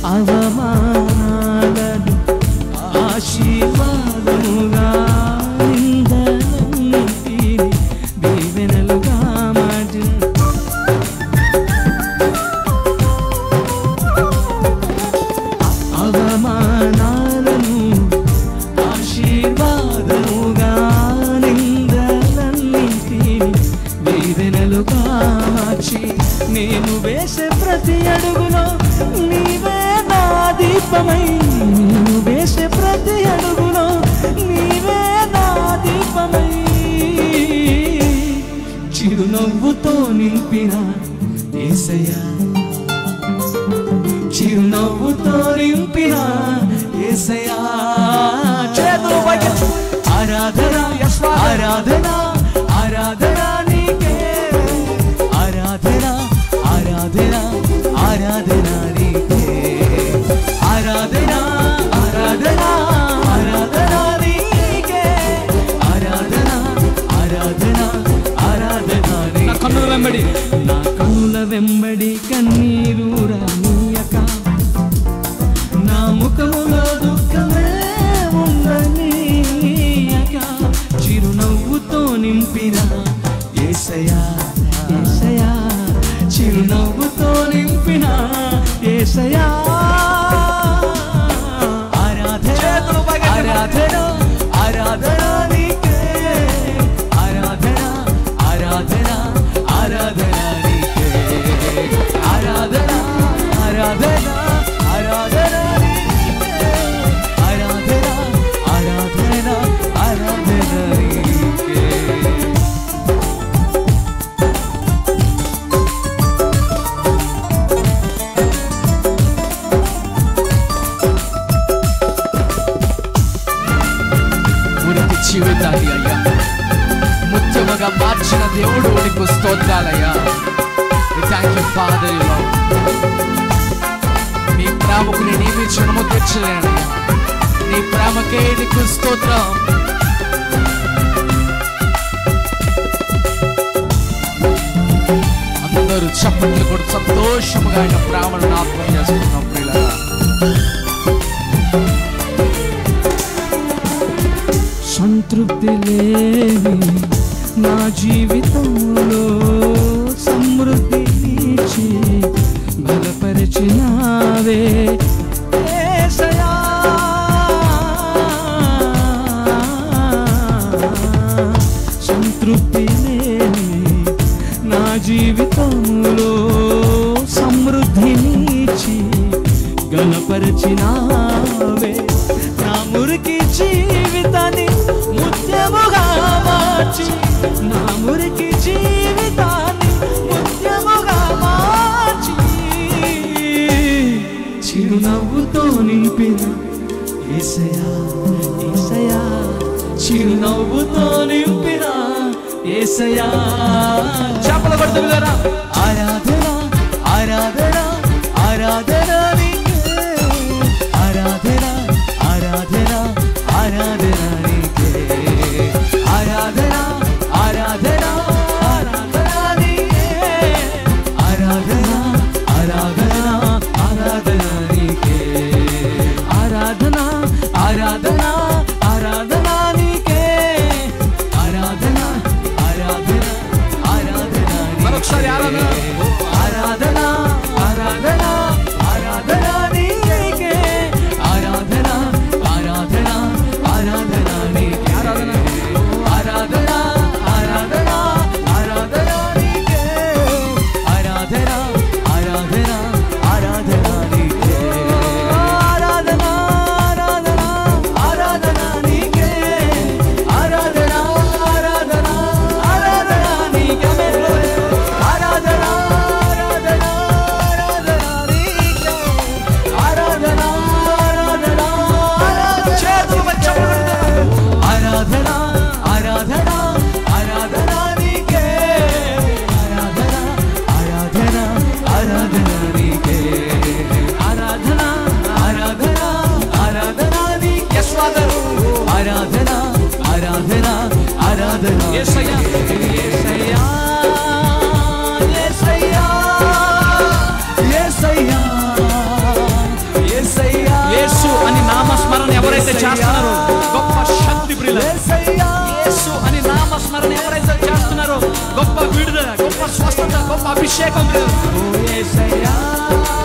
అవమానాలను ఆశీర్వాదముగా నిందలన్నిటిని దీవెనలుగా మార్చు అవమానాలను ఆశీర్వాదముగా నిందలన్నింటినీ దీవెనలుగా మార్చి నేను వేసే ప్రతి అడుగులో నీవే నా దీపమై నేను వేసే ప్రతి అడుగులో నీవే నా దీపమై చిరునవ్వుతో నింపిన ఏసయ్యా చిరునవ్వుతో నింపిన యేసయ్యా చేతులు పైకెత్తు. ఆరాధన ఆరాధన ఆరాధన నీకే ఆరాధన ఆరాధన ఆరాధన నీకే ఆరాధన ఆరాధన ఆరాధన నీకే ఆరాధన ఆరాధన ఆరాధన నా కన్నుల వెంబడి నా కన్నుల వెంబడి కన్నీరు రానియక నా ముఖములో దుఃఖమే ఉండనీయక చిరునవ్వుతో నింపిన ఏసయా ఏసయా చిరునవ్వుతో నింపిన ఏసయా ఆరాధన ఆరాధన ఆరాధన నీకే ఆరాధన ఆరాధన ఆరాధన నీకే ఆరాధన ఆరాధన ఆరాధన నీకే ఆరాధన ఆరాధన ఆరాధన నీకే ఉనికి జీవితాన్ని అయ్యా ముత్యముగా మార్చిన దేవుడు నీకు స్తోత్రాలయ్యా థ్యాంక్ యూ ఫాదర్ నీ ప్రేమకు నేను ఏమి క్షణము తీర్చలేను నీ ప్రేమకే నీకు స్తోత్రం అందరూ చప్పట్లు కూడా సంతోషముగా ఆయన ప్రేమను జ్ఞాపకం చేసుకున్నాం ప్రియులారా సంతృప్తి లేని నా జీవితంలో సమృద్ధి ఇచ్చి బలపరిచినావే యేసయ్యా. సంతృప్తి లేని నా జీవితంలో సమృద్ధినిచ్చి గణపరిచినావే నా మురికి జీవితాన్ని ముత్యముగా మార్చి నా మురికి జీవితాన్ని ముత్యముగా మార్చి చిరునవ్వుతో నింపిన ఏసయా ఏసయా చిరునవ్వుతో నింపిన ఏసయా చేపల పడుతుందా ఆరాధన ఆరాధన ఆరాధన నీకే ఆరాధన ఆరాధన ఆరాధన నీకే ఆరాధన ఆరాధన ఆరాధన నీకే ఆరాధన ఆరాధన ఆరాధన నీకే ఆరాధన ఆరాధన ఆరాధన నీకే ఆరాధన ఆరాధన ఆరాధన మరొకసారి ఆరాధన. ఆరాధన ఆరాధన ఆరాధన నీకే ఆరాధన ఆరాధన ఆరాధన నీకే ఆరాధన ఆరాధన ఆరాధన ఆరాధన నీకే ఆరాధన ఆరాధన ఆరాధన నీకే ఆరాధన ఆరాధన ఆరాధన నీకే ఆరాధన ఆరాధన ఆరాధన నీకే ఆరాధన ఆరాధన ఆరాధన నీకే ఆరాధన ఆరాధన ఆరాధన చేతులు ఆరాధన ఆరాధన ఆరాధన నీకే ఆరాధన ఆరాధన ఆరాధన నీకే ఆరాధన ఆరాధన ఆరాధన నీకే స్వాగతం ఆరాధన ఆరాధన ఆరాధన యేసయ్యా యేసయ్యా యేసయ్యా యేసయ్యా ఎవరైతే చేస్తున్నారో గొప్ప శక్తి ప్రియుల యేసయ్యా యేసు అని నామస్మరణ ఎవరైతే చేస్తున్నారో గొప్ప విడుదల గొప్ప స్వస్థత గొప్ప అభిషేకం ప్రియుల ఓ యేసయ్యా